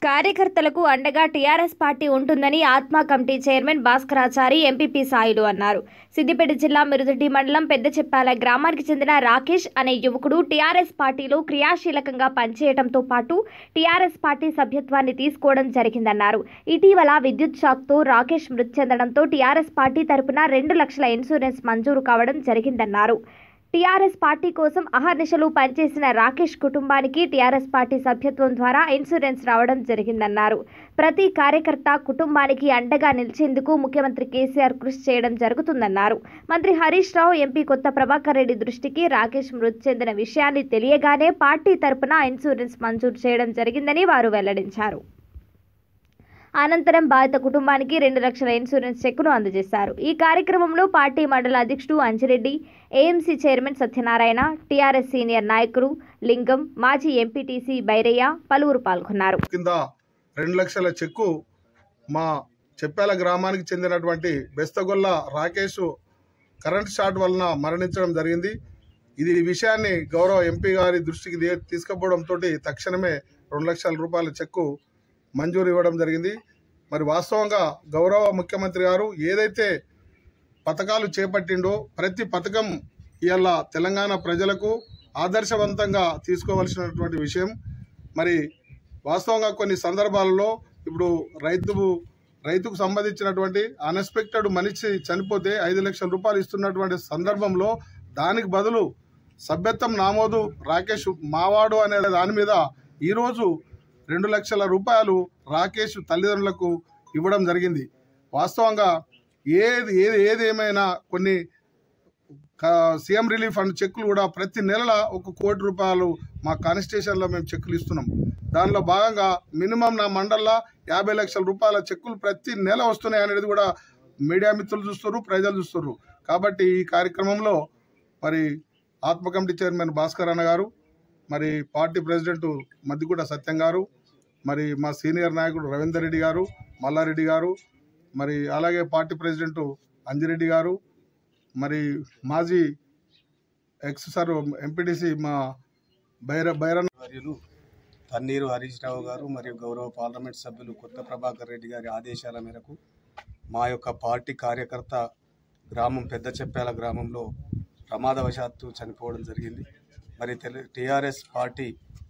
కార్యకర్తలకు అండగా TRS party ఉంటుందని ATMA committee chairman Bhaskarachari MPP Sailu అన్నారు సిద్దిపేట జిల్లా మిరుదటి మండలం పెద్దచెప్పాల గ్రామానికి చెందిన రాకేష్ అనే యువకుడు టీఆర్ఎస్ పార్టీలో క్రియాశీలకంగా పనిచేయడంతో పాటు టీఆర్ఎస్ పార్టీ సభ్యత్వాన్ని తీసుకోవడం జరిగిందన్నారు ఇటీవల విద్యుత్ షాక్తో రాకేష్ మృతి చెందడంతో టీఆర్ఎస్ పార్టీ తరపున రెండు లక్షల ఇన్సూరెన్స్ మంజూరు కావడం జరిగిందన్నారు టీఆర్ఎస్ పార్టీ కోసం అహర్నిశలు పనిచేసిన రాకేష్ కుటుంబానికి టీఆర్ఎస్ పార్టీ సభ్యత్వం ద్వారా ఇన్సూరెన్స్ రావడం జరిగిందన్నారు ప్రతి కార్యకర్త కుటుంబానికి అండగా నిలిచేందుకు ముఖ్యమంత్రి కేసీఆర్ కృషి చేయడం జరుగుతుందన్నారు మంత్రి హరీష్ రావు ఎంపీ కొత్త ప్రభాకర్ రెడ్డి దృష్టికి రాకేష్ మృతి చెందిన విషయాన్ని తెలియగానే పార్టీ తరపున ఇన్సూరెన్స్ మంజూరు చేయడం జరిగిందని వారు వెల్లడించారు అనంతరం బాధిత కుటుంబానికి రెండు లక్షల ఇన్సూరెన్స్ చెక్కును అందజేశారు ఈ కార్యక్రమంలో పార్టీ మండల అధ్యక్షుడు Anjireddy AMC chairman Satyanarayana TRS senior నాయకులు లింగం మాజీ ఎంపీటీసీ బైరయ్య పలువురు పాల్గొన్నారు కింద రెండు లక్షల చెక్కు మా చెప్పాల గ్రామానికి చెందినటువంటి బెస్తగొల్ల రాకేష్ కరెంట్ షాట్ వలన మరణించడం జరిగింది ఇది ఈ విషయాన్ని గౌరవ ఎంపీ గారి దృష్టికి దే- తీసుకుపోవడంతో తక్షణమే రెండు లక్షల రూపాయల చెక్కు మంజూరు ఇవ్వడం జరిగింది మరి వాస్తవంగా గౌరవ ముఖ్యమంత్రి గారు ఏదైతే పథకాలు చేపట్టిండో ప్రతి పథకం ఇవాళ తెలంగాణ ప్రజలకు ఆదర్శవంతంగా తీసుకోవాల్సినటువంటి విషయం మరి వాస్తవంగా కొన్ని సందర్భాలలో ఇప్పుడు రైతు రైతుకు సంబంధించినటువంటి అన్ఎక్స్పెక్టెడ్ మనిషి చనిపోతే ఐదు లక్షల రూపాయలు ఇస్తున్నటువంటి సందర్భంలో దానికి బదులు సభ్యత్వం నామోదు రాకేష్ మావాడు అనే దాని మీద ఈరోజు రెండు లక్షల రూపాయలు రాకేష్ తల్లిదండ్రులకు ఇవ్వడం జరిగింది వాస్తవంగా ఏది ఏది ఏది ఏమైనా కొన్ని క- సీఎం రిలీఫ్ ఫండ్ చెక్కులు కూడా ప్రతి నెల ఒక కోటి రూపాయలు మా కాన్స్టిట్యూషన్లో మేము చెక్కులు ఇస్తున్నాం దానిలో భాగంగా మినిమం నా మండల్లో యాభై లక్షల రూపాయల చెక్కులు ప్రతి నెల వస్తున్నాయి అనేది కూడా మీడియా మిత్రులు చూస్తారు ప్రజలు చూస్తారు కాబట్టి ఈ కార్యక్రమంలో మరి ఆత్మ కమిటీ చైర్మన్ భాస్కర్ అన్న గారు మరి పార్టీ ప్రెసిడెంట్ మద్దిగూడ సత్యం గారు మరి మా సీనియర్ నాయకుడు రవీందర్ రెడ్డి గారు మల్లారెడ్డి గారు మరి అలాగే పార్టీ ప్రెసిడెంట్ అంజిరెడ్డి గారు మరి మాజీ ఎక్స్ సార్ ఎంపీటీసీ మా బైర బైరన్ వర్యులు తన్నీరు హరీష్ రావు గారు మరియు గౌరవ పార్లమెంట్ సభ్యులు కొత్త ప్రభాకర్ రెడ్డి గారి ఆదేశాల మేరకు మా యొక్క పార్టీ కార్యకర్త గ్రామం పెద్ద చెప్పాల గ్రామంలో ప్రమాదవశాత్తు చనిపోవడం జరిగింది మరి తెలు టీఆర్ఎస్ పార్టీ